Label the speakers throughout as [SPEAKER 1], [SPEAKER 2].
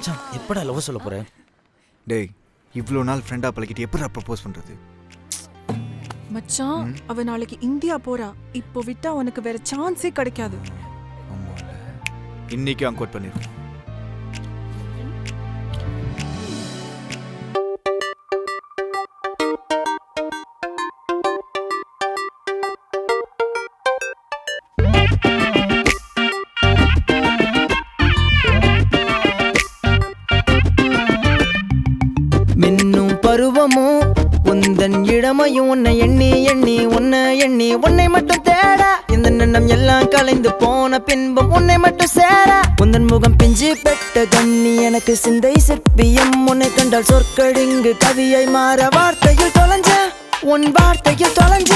[SPEAKER 1] மச்சான் எப்படா லவ் சொல்ல போற
[SPEAKER 2] டேய் இவ்வளோ நாள் ஃப்ரெண்டாக பழகிட்டு எப்படி ப்ரப்போஸ் பண்ணுறது
[SPEAKER 3] மச்சான் அவ நாளைக்கு இந்தியா போறா இப்போ விட்டா உனக்கு வேற சான்ஸே கிடைக்காது
[SPEAKER 2] ஆமாம்ல இன்னைக்கு அங்கோட் பண்ணிருக்கோம்
[SPEAKER 4] மின்னும் பருவமும் உந்தன் இளமையும் உன்னை எண்ணி எண்ணி உன்னை எண்ணி உன்னை மட்டும் தேட இந்த எண்ணம் எல்லாம் கலைந்து போன பின்பும் உன்னை மட்டும் சேர உந்தன் முகம் பிஞ்சு பெட்ட கண்ணி எனக்கு சிந்தை சிற்பியம் உன்னை கண்டால் சொற்கடிங்கு கவியை மாற வார்த்தையில் தொலைஞ்ச உன் வார்த்தையில் தொலைஞ்ச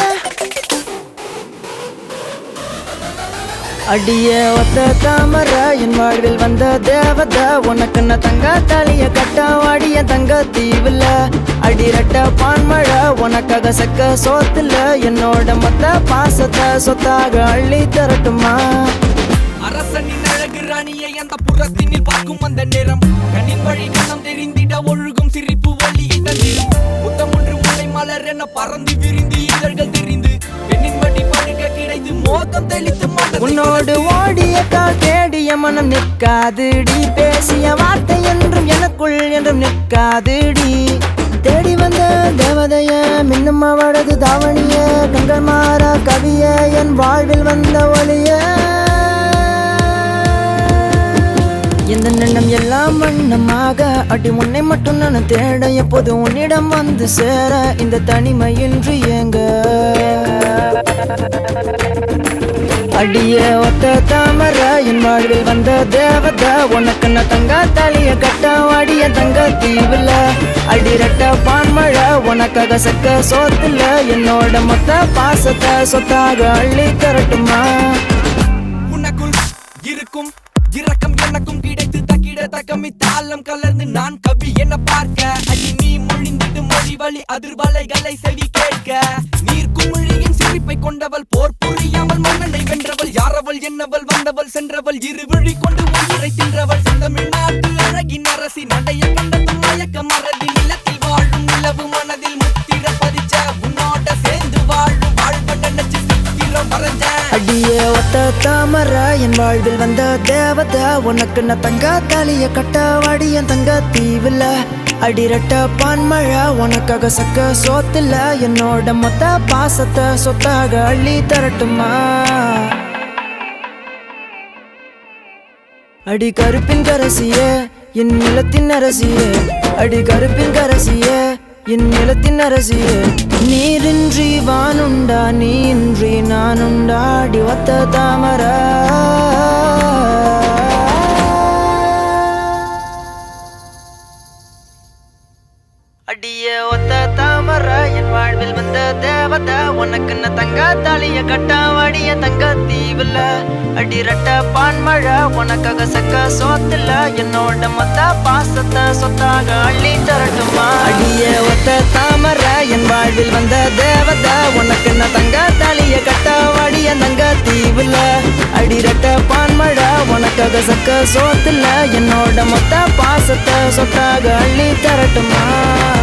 [SPEAKER 4] அடிய ஒத்த தாமர என் வாழ்வில் வந்த தேவத உனக்கு நான் தங்க தாலிய கட்ட வாடிய தங்க தீவுல அடிரட்ட பான்மழை உனக்காக சக்க சோத்துல என்னோட மொத்த பாசத்தை சொத்தாக அள்ளி தரட்டுமா
[SPEAKER 5] அரசனின் அழகு ராணியை அந்த புறத்தினில் பார்க்கும் அந்த நேரம் கண்ணின் வழி கணம் தெரிந்திட ஒழுகும் சிரிப்பு ஒளியை தந்திடும் முத்தம் ஒன்று முல்லை மலர் என பறந்து விரிந்து இதழ்கள் தெரிந்து பெண்ணின் வழி படுக்க கிடைத்து மோகம் தெளித்து மனதை
[SPEAKER 4] உன்னோடு ஓடிய கால் தேடிய மனம் நிற்காதுடி பேசிய வார்த்தை என்றும் எனக்குள் என்றும் நிற்காதுடி தேடி வந்த தேவதைய மின்னும் அவளது தாவணிய கண்கள் மாறா கவிய என் வாழ்வில் வந்த ஒளிய இந்த எண்ணம் எல்லாம் வண்ணமாக அடி உன்னை மட்டும் நான் தேட எப்போது உன்னிடம் வந்து சேர இந்த தனிமையின்றி ஏங்க அடிய ஒத்த தாமர என் வாழ்வில் வந்த தேவத உனக்கு நான் தங்க தாலிய கட்ட வாடிய தங்க தீவுல அடிரட்ட பான்மழை உனக்காக சக்க சோத்துல என்னோட மொத்த பாசத்தை சொத்தாக அள்ளி தரட்டுமா
[SPEAKER 5] உனக்குள் இருக்கும் இரக்கம் எனக்கும் கிடைத்து தக்கிட தக்கமி தாளம் கலர்ந்து நான் கவி என பார்க்க அடி நீ மொழிந்திடு மொழி வழி அதிர்வலைகளை செவி கேட்க நீர் குமிழியின் சிரிப்பை கொண்டவள் போர் புரியாமல் மன்னனை வென்றவள் யாரவள் என்னவள் வந்தவள் சென்றவள் இரு விழி கொண்டு உயிரை தின்றவள் செந்தமிழ்நாட்டு அழகின் அரசி நடைய கண்டதும் மயக்க மறதி நிலத்தில் வாழும் நிலவு மனதில் முத்திர பதிச்ச உன்னோட சேர்ந்து வாழும் வாழ்வ நினைச்சு சித்திரம் வரைஞ்ச
[SPEAKER 4] அடிய ஒத்த தாமர என் வாழ்வில் வந்த தேவத உனக்கு நான் தங்க தாலிய கட்ட வாடிய தங்க தீவுல அடிரட்ட பான்மழை உனக்காக சக்க சோத்துல என்னோட மொத்த பாசத்தை சொத்தாக அள்ளி தரட்டுமா அடி கருப்பின் கரசிய என் நிலத்தின் அரசிய அடி கருப்பின் கரசிய என் நிலத்தின் அரசிய நீரின்றி வானுண்டா நீன்றி நானுண்டா அடி ஒத்த தாமர அடிய ஒத்த தாமர என் வாழ்வில் வந்த தேவத உனக்கு நான் தங்க தாலிய கட்ட வாடிய தங்க தீவுல அடிரட்ட பான்மழை உனக்காக சக்க சோத்துல என்னோட மொத்த பாசத்தை சொத்தாக அள்ளி தரட்டுமா அடிய ஒத்த தாமர என் வாழ்வில் வந்த தேவத உனக்கு நான் தங்க தாலிய கட்ட வாடிய தங்க தீவுல அடிரட்ட பான்மழை உனக்காக சக்க சோத்துல என்னோட மொத்த பாசத்தை சொத்தாக அள்ளி தரட்டுமா